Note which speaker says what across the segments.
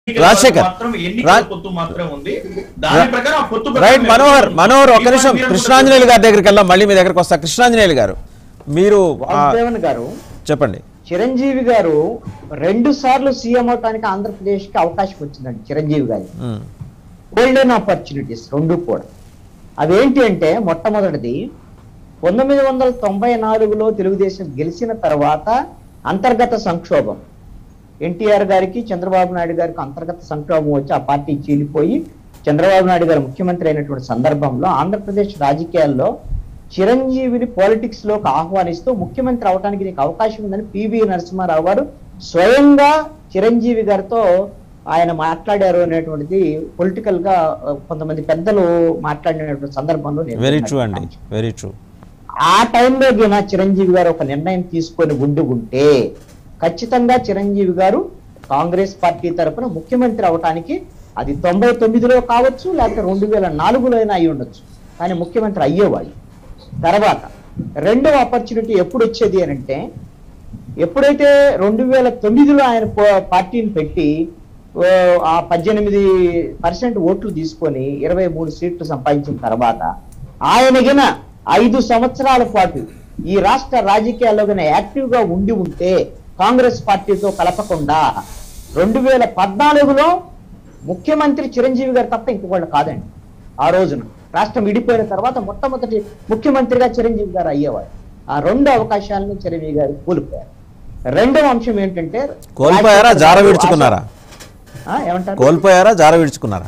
Speaker 1: రాజశేఖర్.
Speaker 2: మాత్రం ఎన్నికల
Speaker 1: రా-
Speaker 2: పొత్తు మాత్రం ఉంది దాని ప్రకారం ఆ పొత్తు ప్రకారం
Speaker 1: రైట్ మనోహర్
Speaker 2: మేము-
Speaker 1: మనోహర్ ఒక్క
Speaker 2: ఈ
Speaker 1: నిమిషం
Speaker 2: మీరు
Speaker 1: కృష్ణాంజనేయులు గారి దగ్గరికి వెళ్దాం మళ్ళీ మీ దగ్గరకు వస్తా కృష్ణాంజనేయులు గారు మీరు ఆ,
Speaker 3: వాసుదేవన్ గారు
Speaker 1: చెప్పండి
Speaker 3: చిరంజీవి గారు రెండు సార్లు సీఎం అవటానికి ఆంధ్రప్రదేశ్ కి అవకాశం వచ్చిందండి చిరంజీవి గారి
Speaker 1: ఉమ్,
Speaker 3: గోల్డెన్ ఆపర్చునిటీస్ రెండు కూడా అవేంటి అంటే మొట్టమొదటిది పంతొమ్మిది వందల తొంభై నాలుగులో తెలుగుదేశం గెలిచిన తర్వాత అంతర్గత సంక్షోభం ఎన్టీఆర్ గారికి చంద్రబాబు నాయుడు గారికి అంతర్గత సంక్షోభం వచ్చి ఆ పార్టీ చీలిపోయి చంద్రబాబు నాయుడు గారు ముఖ్యమంత్రి అయినటువంటి సందర్భంలో ఆంధ్రప్రదేశ్ రాజకీయాల్లో చిరంజీవిని పాలిటిక్స్ లోకి ఆహ్వానిస్తూ ముఖ్యమంత్రి అవడానికి నీకు అవకాశం ఉందని పివి నరసింహారావు గారు స్వయంగా చిరంజీవి గారితో ఆయన మాట్లాడారు అనేటువంటిది పొలిటికల్ గా ఆ, కొంతమంది పెద్దలు మాట్లాడినటువంటి సందర్భంలో నేను
Speaker 1: వెరీ ట్రూ అండి వెరీ ట్రూ
Speaker 3: ఆ టైంలో గిన చిరంజీవి గారు ఒక నిర్ణయం తీసుకొని ఉండి ఉంటే ఖచ్చితంగా చిరంజీవి గారు కాంగ్రెస్ పార్టీ తరపున ముఖ్యమంత్రి అవటానికి అది తొంభై తొమ్మిదిలో కావచ్చు లేకపోతే రెండు వేల నాలుగులో అయినా అయి ఉండొచ్చు కానీ ముఖ్యమంత్రి అయ్యేవాళ్ళు తర్వాత రెండవ ఆపర్చునిటీ ఎప్పుడు వచ్చేది అని అంటే ఎప్పుడైతే రెండు వేల తొమ్మిదిలో ఆయన పో- పార్టీని పెట్టి ఓ, ఆ పద్దెనిమిది పర్సెంట్ ఓట్లు తీసుకొని ఇరవై మూడు సీట్లు సంపాదించిన తర్వాత ఆయన గిన ఐదు సంవత్సరాల పాటు ఈ రాష్ట్ర రాజకీయాల్లో గిన యాక్టివ్ గా ఉండి ఉంటే కాంగ్రెస్ పార్టీతో కలపకుండా రెండు వేల పద్నాలుగులో ముఖ్యమంత్రి చిరంజీవి గారు తప్ప ఇంకొకళ్ళు కాదండి ఆ రోజున రాష్ట్రం విడిపోయిన తర్వాత మొట్టమొదటి ముఖ్యమంత్రిగా చిరంజీవి గారు అయ్యేవారు ఆ రెండు అవకాశాలను చిరంజీవి గారు కోల్పోయారు రెండవ అంశం ఏంటంటే
Speaker 1: కోల్పోయారా జార విడుచుకున్నారా
Speaker 3: ఆ, ఏమంటారు
Speaker 1: కోల్పోయారా జార విడుచుకున్నారా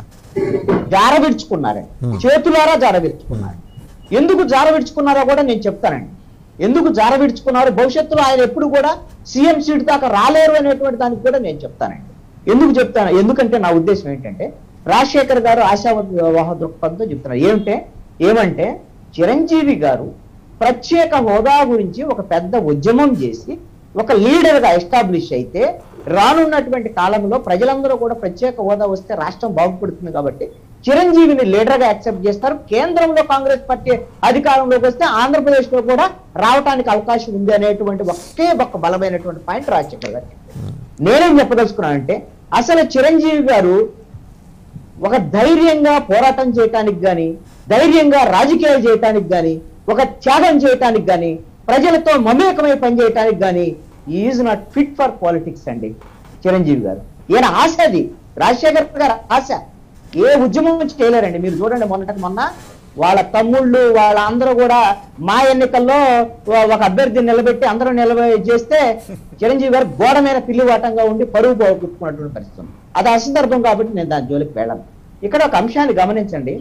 Speaker 3: జార విడుచుకున్నారండి చేతులారా జార విడుచుకున్నారు ఎందుకు జార విడుచుకున్నారో కూడా నేను చెప్తానండి ఎందుకు జార విడుచుకున్నారు భవిష్యత్తులో ఆయన ఎప్పుడు కూడా సీఎం సీట్ దాకా రాలేరు అనేటువంటి దానికి కూడా నేను చెప్తానండి ఎందుకు చెప్తాను ఎందుకంటే నా ఉద్దేశం ఏంటంటే రాజశేఖర్ గారు ఆశావతి వివాహ దృక్పథంతో చెప్తున్నారు ఏమంటే ఏమంటే చిరంజీవి గారు ప్రత్యేక హోదా గురించి ఒక పెద్ద ఉద్యమం చేసి ఒక లీడర్ గా ఎస్టాబ్లిష్ అయితే రానున్నటువంటి కాలంలో ప్రజలందరూ కూడా ప్రత్యేక హోదా వస్తే రాష్ట్రం బాగుపడుతుంది కాబట్టి చిరంజీవిని లీడర్ గా యాక్సెప్ట్ చేస్తారు కేంద్రంలో కాంగ్రెస్ పార్టీ అధికారంలోకి వస్తే ఆంధ్రప్రదేశ్ లో కూడా రావడానికి అవకాశం ఉంది అనేటువంటి ఒకే ఒక్క బలమైనటువంటి పాయింట్ రాజశేఖర్ గారు చెప్పారు. నేనేం చెప్పదలుచుకున్నానంటే అసలు చిరంజీవి గారు ఒక ధైర్యంగా పోరాటం చేయటానికి గాని ధైర్యంగా రాజకీయాలు చేయటానికి గాని ఒక త్యాగం చేయటానికి గాని ప్రజలతో మమేకమై పనిచేయటానికి గాని is not fit for politics అండి చిరంజీవి గారు ఈయన ఆశ అది రాజశేఖర్ గారు ఆశ ఏ ఉద్యమం నుంచి చేయలేరండి మీరు చూడండి మొన్నటికి మొన్న వాళ్ళ తమ్ముళ్ళు వాళ్ళ అందరూ కూడా మా ఎన్నికల్లో ఒ- ఒక అభ్యర్థిని నిలబెట్టి అందరూ నిలబె చేస్తే చిరంజీవి గారు గోడ మీద పిల్లివాటంగా ఉండి పరువు పోగొట్టుకున్నటువంటి పరిస్థితి ఉంది. అది అసందర్భం కాబట్టి నేను దాని జోలికి వెళ్ళను ఇక్కడ ఒక అంశాన్ని గమనించండి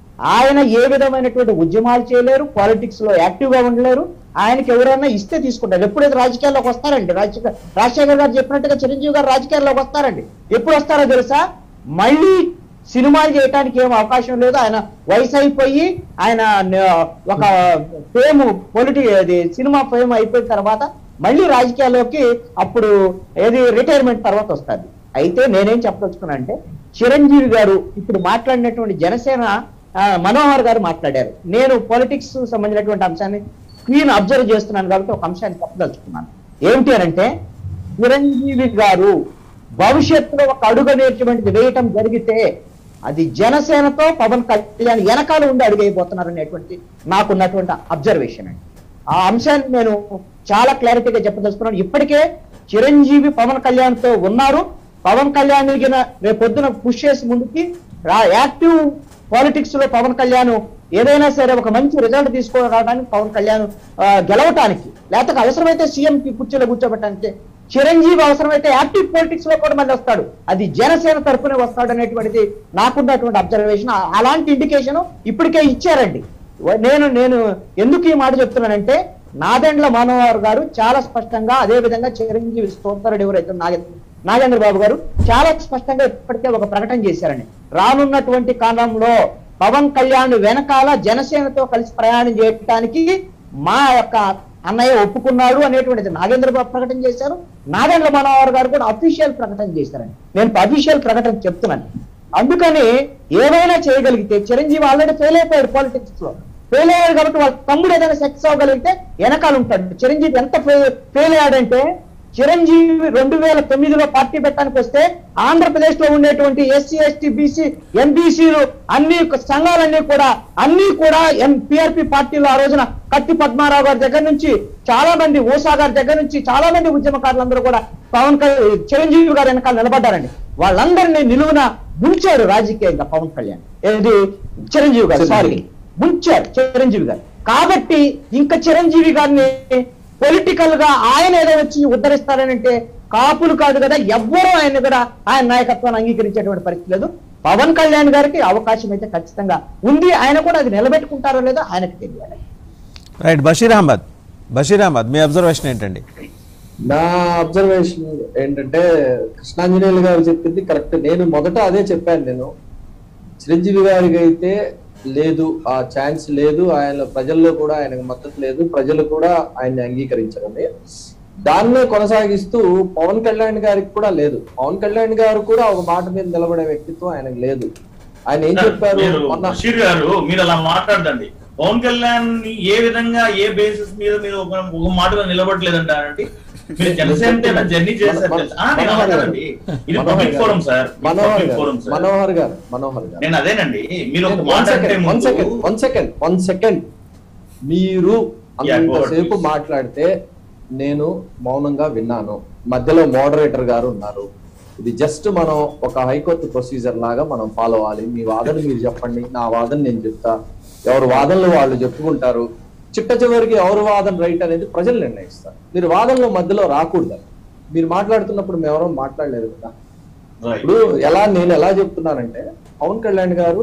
Speaker 3: ఆయన ఏ విధమైనటువంటి ఉద్యమాలు చేయలేరు పాలిటిక్స్ లో యాక్టివ్ గా ఉండలేరు ఆయనకి ఎవరైనా ఇస్తే తీసుకుంటారు ఎప్పుడైతే రాజకీయాల్లోకి వస్తారండి రాజశేఖర్ రాజశేఖర్ గారు చెప్పినట్టుగా చిరంజీవి గారు రాజకీయాల్లోకి వస్తారండి ఎప్పుడు వస్తారో తెలుసా మళ్ళీ సినిమాలు చేయడానికి ఏం అవకాశం లేదు ఆయన వయసు అయిపోయి ఆయన న- ఒక ఫేమ్ పొలిటి అది సినిమా ఫేమ్ అయిపోయిన తర్వాత మళ్ళీ రాజకీయాల్లోకి అప్పుడు ఏది రిటైర్మెంట్ తర్వాత వస్తుంది అయితే నేనేం చెప్పదలుచుకున్నా అంటే చిరంజీవి గారు ఇప్పుడు మాట్లాడినటువంటి జనసేన ఆ, మనోహర్ గారు మాట్లాడారు నేను పాలిటిక్స్ సంబంధించినటువంటి అంశాన్ని క్వీన్ అబ్జర్వ్ చేస్తున్నాను కాబట్టి ఒక అంశాన్ని చెప్పదలుచుకున్నాను ఏమిటి అని అంటే చిరంజీవి గారు భవిష్యత్తులో ఒక అడుగు అనేటువంటిది వేయటం జరిగితే అది జనసేనతో పవన్ కళ్యాణ్ వెనకాల ఉండి అడుగైపోతున్నారు అనేటువంటి నాకున్నటువంటి అబ్జర్వేషన్ అండి ఆ అంశాన్ని నేను చాలా క్లారిటీగా చెప్పదలుచుకున్నాను ఇప్పటికే చిరంజీవి పవన్ కళ్యాణ్ తో ఉన్నారు పవన్ కళ్యాణ్ రేపు పొద్దున పుష్ చేసి ముందుకి రా- యాక్టివ్ పాలిటిక్స్ లో పవన్ కళ్యాణ్ ఏదైనా సరే ఒక మంచి రిజల్ట్ తీసుకురావడానికి పవన్ కళ్యాణ్ ఆ, గెలవటానికి లేకపోతే అవసరమైతే సీఎం కి కుర్చీలో కూర్చోబెట్టడానికి చిరంజీవి అవసరమైతే యాక్టివ్ పాలిటిక్స్ లో కూడా మళ్ళీ వస్తాడు అది జనసేన తరపునే వస్తాడు అనేటువంటిది నాకున్నటువంటి అబ్జర్వేషన్ అలాంటి ఇండికేషన్ ఇప్పటికే ఇచ్చారండి వ- నేను నేను ఎందుకు ఈ మాట చెప్తున్నానంటే నాదెండ్ల మనోహర్ గారు చాలా స్పష్టంగా అదే విధంగా చిరంజీవి స్తోత్రుడు ఎవరైతే నాగేంద్ర నాగేంద్ర బాబు గారు చాలా స్పష్టంగా ఇప్పటికే ఒక ప్రకటన చేశారండి రానున్నటువంటి కాలంలో పవన్ కళ్యాణ్ వెనకాల జనసేనతో కలిసి ప్రయాణం చేయడానికి మా యొక్క అన్నయ్య ఒప్పుకున్నాడు అనేటువంటిది నాగేంద్ర బాబు ప్రకటన చేశారు నాగేంద్ర మనోహర్ గారు కూడా అఫీషియల్ ప్రకటన చేశారండి నేను అఫీషియల్ ప్రకటన చెప్తున్నాను అందుకని ఏమైనా చేయగలిగితే చిరంజీవి ఆల్రెడీ ఫెయిల్ అయిపోయాడు పాలిటిక్స్ లో ఫెయిల్ అయ్యాడు కాబట్టి వాళ్ళ తమ్ముడు ఏదైనా సక్సెస్ అవ్వగలిగితే వెనకాల ఉంటాడు చిరంజీవి ఎంత ఫెయిల్ అయ్యాడంటే చిరంజీవి రెండు వేల తొమ్మిదిలో పార్టీ పెట్టడానికి వస్తే ఆంధ్రప్రదేశ్ లో ఉండేటువంటి ఎస్సీ ఎస్టీ బీసీ ఎంబీసీలు అన్ని సంఘాలన్నీ కూడా అన్ని కూడా పిఆర్పి పార్టీలో ఆ రోజున కత్తి పద్మారావు గారి దగ్గర నుంచి చాలా మంది ఊసా గారి దగ్గర నుంచి చాలా మంది ఉద్యమకారులందరూ కూడా పవన్ కళ్యాణ్ చిరంజీవి గారి వెనకాల నిలబడ్డారండి వాళ్ళందరినీ నిలువున ముంచారు రాజకీయంగా పవన్ కళ్యాణ్ ఏది చిరంజీవి గారు సారీ ముంచారు చిరంజీవి గారు కాబట్టి ఇంకా చిరంజీవి గారిని పొలిటికల్ గా ఆయన ఏదో వచ్చి ఉద్ధరిస్తారనంటే కాపులు కాదు కదా ఎవ్వరూ ఆయన కూడా ఆయన నాయకత్వాన్ని అంగీకరించేటువంటి పరిస్థితి లేదు పవన్ కళ్యాణ్ గారికి అవకాశం అయితే ఖచ్చితంగా ఉంది ఆయన కూడా అది నిలబెట్టుకుంటారో లేదో ఆయనకు తెలియాలి
Speaker 1: రైట్ బషీర్ అహ్మద్ బషీర్ అహ్మద్ మీ అబ్జర్వేషన్ ఏంటండి
Speaker 4: నా అబ్జర్వేషన్ ఏంటంటే కృష్ణాంజనేయులు గారు చెప్పింది కరెక్ట్ నేను మొదట అదే చెప్పాను నేను చిరంజీవి గారికి అయితే లేదు ఆ ఛాన్స్ లేదు ఆయన ప్రజల్లో కూడా ఆయనకు మద్దతు లేదు ప్రజలు కూడా ఆయన్ని అంగీకరించడమే దాన్నే కొనసాగిస్తూ పవన్ కళ్యాణ్ గారికి కూడా లేదు పవన్ కళ్యాణ్ గారు కూడా ఒక మాట మీద నిలబడే వ్యక్తిత్వం ఆయనకు లేదు ఆయన ఏం చెప్పారు
Speaker 2: మీరు
Speaker 4: మొన్న
Speaker 2: బషీర్ గారు మీరు అలా మాట్లాడదండి పవన్ కళ్యాణ్ ని ఏ విధంగా ఏ బేసిస్ మీద మీరు ఒక ఒక మాటగా నిలబడలేదంటారండి మీరు జనసేన జర్నీ చేశారు తెలుసా? ఆ, నేను
Speaker 4: మనోహర్ గారు.
Speaker 2: అడగనండి. ఇది
Speaker 4: Manohar
Speaker 2: public
Speaker 4: garu.
Speaker 2: Forum sir
Speaker 4: Manohar
Speaker 2: public
Speaker 4: garu
Speaker 2: forum sir
Speaker 4: Manohar garu Manohar గారు
Speaker 2: నేను అదేనండి మీరు ఒక
Speaker 4: వన్
Speaker 2: మాట అంటే
Speaker 4: సెకండ్ వన్
Speaker 2: ముందు
Speaker 4: second one second one second మీరు
Speaker 2: Yeah, go ahead,
Speaker 4: అంతసేపు
Speaker 2: please.
Speaker 4: మాట్లాడితే నేను మౌనంగా విన్నాను మధ్యలో మోడరేటర్ గారు ఉన్నారు ఇది జస్ట్ మనం ఒక హైకోర్టు ప్రొసీజర్ లాగా మనం ఫాలో అవ్వాలి మీ వాదన మీరు చెప్పండి నా వాదన నేను చెప్తా ఎవరు వాదనలు వాళ్ళు చెప్పుకుంటారు చిట్ట చివరికి ఎవరు వాదన రైట్ అనేది ప్రజలు నిర్ణయిస్తారు మీరు వాదనలో మధ్యలో రాకూడదు మీరు మాట్లాడుతున్నప్పుడు మేము ఎవరో మాట్లాడలేదు కదా
Speaker 2: Right.
Speaker 4: ఇప్పుడు ఎలా నేను ఎలా చెప్తున్నానంటే పవన్ కళ్యాణ్ గారు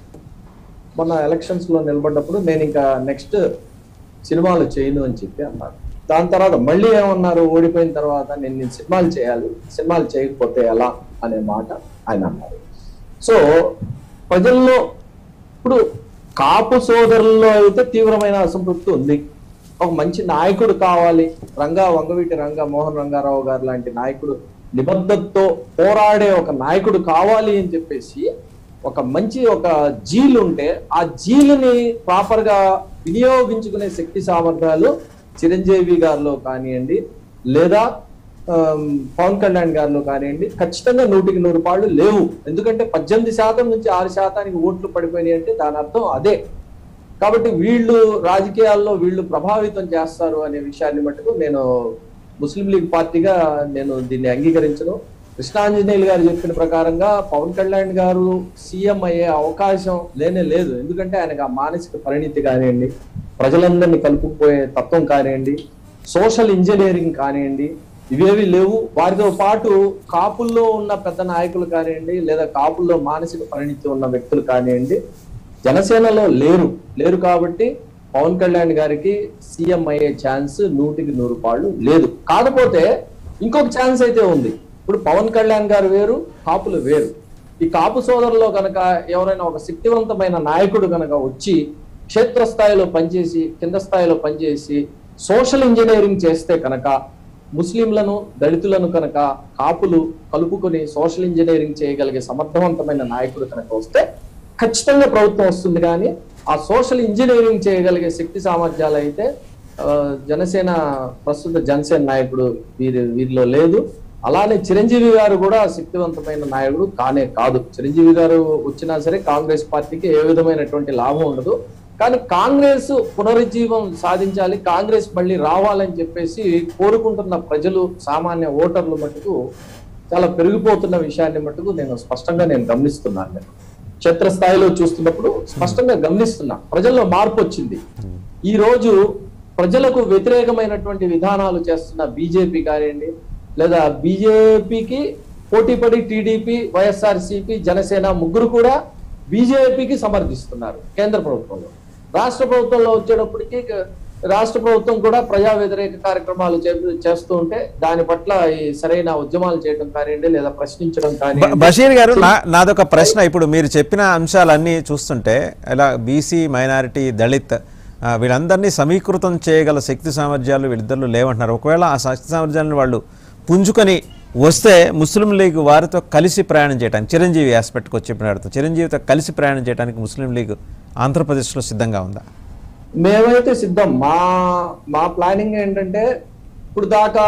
Speaker 4: మొన్న ఎలక్షన్స్ లో నిలబడ్డప్పుడు నేను ఇంకా నెక్స్ట్ సినిమాలు చేయను అని చెప్పి అన్నారు దాని తర్వాత మళ్ళీ ఏమన్నారు ఓడిపోయిన తర్వాత నేను నేను సినిమాలు చేయాలి సినిమాలు చేయకపోతే ఎలా అనే మాట ఆయన అన్నారు సో ప్రజల్లో ఇప్పుడు కాపు సోదరుల్లో అయితే తీవ్రమైన అసంతృప్తి ఉంది ఒక మంచి నాయకుడు కావాలి రంగా వంగవీటి రంగా మోహన్ రంగారావు గారు లాంటి నాయకుడు నిబద్ధతతో పోరాడే ఒక నాయకుడు కావాలి అని చెప్పేసి ఒక మంచి ఒక జీల్ ఉంటే ఆ జీలుని ప్రాపర్ గా వినియోగించుకునే శక్తి సామర్థ్యాలు చిరంజీవి గారిలో కానివ్వండి లేదా ఆమ్, పవన్ కళ్యాణ్ గారిలో కానివ్వండి ఖచ్చితంగా నూటికి నూరు పాళ్ళు లేవు ఎందుకంటే పద్దెనిమిది శాతం నుంచి ఆరు శాతానికి ఓట్లు పడిపోయినాయి అంటే దాని అర్థం అదే కాబట్టి వీళ్ళు రాజకీయాల్లో వీళ్ళు ప్రభావితం చేస్తారు అనే విషయాన్ని మటుకు నేను ముస్లిం లీగ్ పార్టీగా నేను దీన్ని అంగీకరించను కృష్ణాంజనేయులు గారు చెప్పిన ప్రకారంగా పవన్ కళ్యాణ్ గారు సీఎం అయ్యే అవకాశం లేనే లేదు ఎందుకంటే ఆయనకు ఆ మానసిక పరిణితి కానివ్వండి ప్రజలందరినీ కలుపుకుపోయే తత్వం కానివ్వండి సోషల్ ఇంజనీరింగ్ కానివ్వండి ఇవేవి లేవు వారితో పాటు కాపుల్లో ఉన్న పెద్ద నాయకులు కానివ్వండి లేదా కాపుల్లో మానసిక పరిణితి ఉన్న వ్యక్తులు కానివ్వండి జనసేనలో లేరు లేరు కాబట్టి పవన్ కళ్యాణ్ గారికి సీఎం అయ్యే ఛాన్స్ నూటికి నూరు పాళ్ళు లేదు కాకపోతే ఇంకొక ఛాన్స్ అయితే ఉంది ఇప్పుడు పవన్ కళ్యాణ్ గారు వేరు కాపులు వేరు ఈ కాపు సోదరులో కనుక ఎవరైనా ఒక శక్తివంతమైన నాయకుడు కనుక వచ్చి క్షేత్రస్థాయిలో పనిచేసి కింద స్థాయిలో పనిచేసి సోషల్ ఇంజనీరింగ్ చేస్తే కనుక ముస్లింలను దళితులను కనుక కాపులు కలుపుకొని సోషల్ ఇంజనీరింగ్ చేయగలిగే సమర్థవంతమైన నాయకుడు కనుక వస్తే ఖచ్చితంగా ప్రభుత్వం వస్తుంది కానీ ఆ సోషల్ ఇంజనీరింగ్ చేయగలిగే శక్తి సామర్థ్యాలు అయితే ఆ, జనసేన ప్రస్తుత జనసేన నాయకుడు వీరి వీరిలో లేదు అలానే చిరంజీవి గారు కూడా శక్తివంతమైన నాయకుడు కానే కాదు చిరంజీవి గారు వచ్చినా సరే కాంగ్రెస్ పార్టీకి ఏ విధమైనటువంటి లాభం ఉండదు కానీ కాంగ్రెస్ పునరుజ్జీవం సాధించాలి కాంగ్రెస్ మళ్ళీ రావాలని చెప్పేసి కోరుకుంటున్న ప్రజలు సామాన్య ఓటర్లు మటుకు చాలా పెరిగిపోతున్న విషయాన్ని మటుకు నేను స్పష్టంగా నేను గమనిస్తున్నాను నేను క్షేత్రస్థాయిలో చూస్తున్నప్పుడు స్పష్టంగా గమనిస్తున్నా ప్రజల్లో మార్పు వచ్చింది ఈ రోజు ప్రజలకు వ్యతిరేకమైనటువంటి విధానాలు చేస్తున్న బీజేపీ కానివ్వండి లేదా బీజేపీకి పోటీపడి టీడీపీ వైఎస్ఆర్సీపీ జనసేన ముగ్గురు కూడా బీజేపీకి సమర్థిస్తున్నారు కేంద్ర ప్రభుత్వంలో రాష్ట్ర ప్రభుత్వంలో వచ్చేటప్పటికి రాష్ట్ర ప్రభుత్వం కూడా ప్రజా వ్యతిరేక కార్యక్రమాలు చే- చేస్తూ ఉంటే దాని పట్ల ఈ సరైన ఉద్యమాలు చేయడం కానివ్వండి లేదా ప్రశ్నించడం
Speaker 1: బ-
Speaker 4: కానివ్వండి
Speaker 1: బషీర్ గారు నా నాదొక ప్రశ్న ఇప్పుడు మీరు చెప్పిన అంశాలన్నీ చూస్తుంటే ఇలా బీసీ మైనారిటీ దళిత్ ఆ, వీళ్ళందరినీ సమీకృతం చేయగల శక్తి సామర్థ్యాలు వీళ్ళిద్దరిలో లేవంటున్నారు ఒకవేళ ఆ శక్తి సామర్థ్యాలను వాళ్ళు పుంజుకొని వస్తే ముస్లిం లీగ్ వారితో కలిసి ప్రయాణం చేయడానికి చిరంజీవి ఆస్పెక్ట్కి వచ్చి చెప్పిన చిరంజీవితో కలిసి ప్రయాణం చేయడానికి ముస్లిం లీగ్ ఆంధ్రప్రదేశ్లో సిద్ధంగా ఉందా
Speaker 4: మేమైతే సిద్ధం మా మా ప్లానింగ్ ఏంటంటే ఇప్పుడు దాకా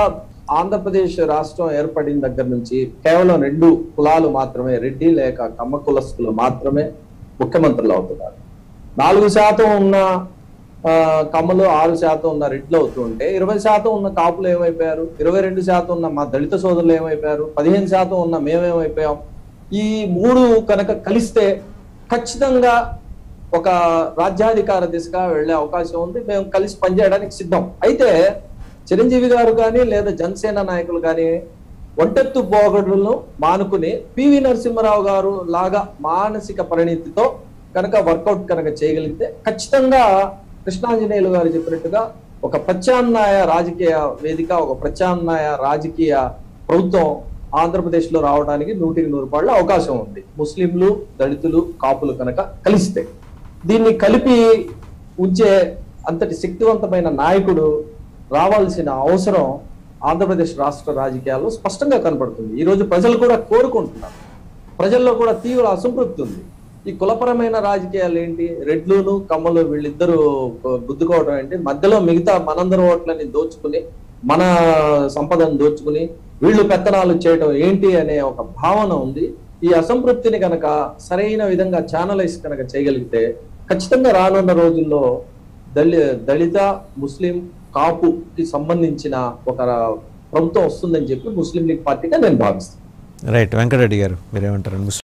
Speaker 4: ఆంధ్రప్రదేశ్ రాష్ట్రం ఏర్పడిన దగ్గర నుంచి కేవలం రెండు కులాలు మాత్రమే రెడ్డి లేక కమ్మ కులస్తులు మాత్రమే ముఖ్యమంత్రులు అవుతున్నారు నాలుగు శాతం ఉన్న ఆ, కమ్మలు ఆరు శాతం ఉన్న రెడ్లు అవుతుంటే ఇరవై శాతం ఉన్న కాపులు ఏమైపోయారు ఇరవై రెండు శాతం ఉన్న మా దళిత సోదరులు ఏమైపోయారు పదిహేను శాతం ఉన్న మేమేమైపోయాం ఈ మూడు కనుక కలిస్తే ఖచ్చితంగా ఒక రాజ్యాధికార దిశగా వెళ్ళే అవకాశం ఉంది మేము కలిసి పనిచేయడానికి సిద్ధం అయితే చిరంజీవి గారు కానీ లేదా జనసేన నాయకులు కానీ ఒంటెత్తు పోగడులను మానుకుని పివి నరసింహారావు గారు లాగా మానసిక పరిణితితో కనుక వర్కౌట్ కనుక చేయగలిగితే ఖచ్చితంగా కృష్ణాంజనేయులు గారు చెప్పినట్టుగా ఒక ప్రత్యామ్నాయ రాజకీయ వేదిక ఒక ప్రత్యామ్నాయ రాజకీయ ప్రభుత్వం ఆంధ్రప్రదేశ్ లో రావడానికి నూటికి నూరు పాళ్ళ అవకాశం ఉంది ముస్లింలు దళితులు కాపులు కనుక కలిస్తే దీన్ని కలిపి ఉంచే అంతటి శక్తివంతమైన నాయకుడు రావాల్సిన అవసరం ఆంధ్రప్రదేశ్ రాష్ట్ర రాజకీయాల్లో స్పష్టంగా కనపడుతుంది ఈ రోజు ప్రజలు కూడా కోరుకుంటున్నారు ప్రజల్లో కూడా తీవ్ర అసంతృప్తి ఉంది ఈ కులపరమైన రాజకీయాలు ఏంటి రెడ్లును కమ్మలు వీళ్ళిద్దరూ గుద్దుకోవడం ఏంటి మధ్యలో మిగతా మనందరి ఓట్లని దోచుకుని మన సంపదను దోచుకుని వీళ్ళు పెత్తనాలు చేయడం ఏంటి అనే ఒక భావన ఉంది ఈ అసంతృప్తిని కనుక సరైన విధంగా ఛానలైజ్ కనుక చేయగలిగితే ఖచ్చితంగా రానున్న రోజుల్లో దళి దళిత ముస్లిం కాపుకి సంబంధించిన ఒక ప్రభుత్వం వస్తుందని చెప్పి ముస్లిం లీగ్ పార్టీగా నేను భావిస్తాను
Speaker 1: రైట్ వెంకటరెడ్డి గారు మీరేమంటారు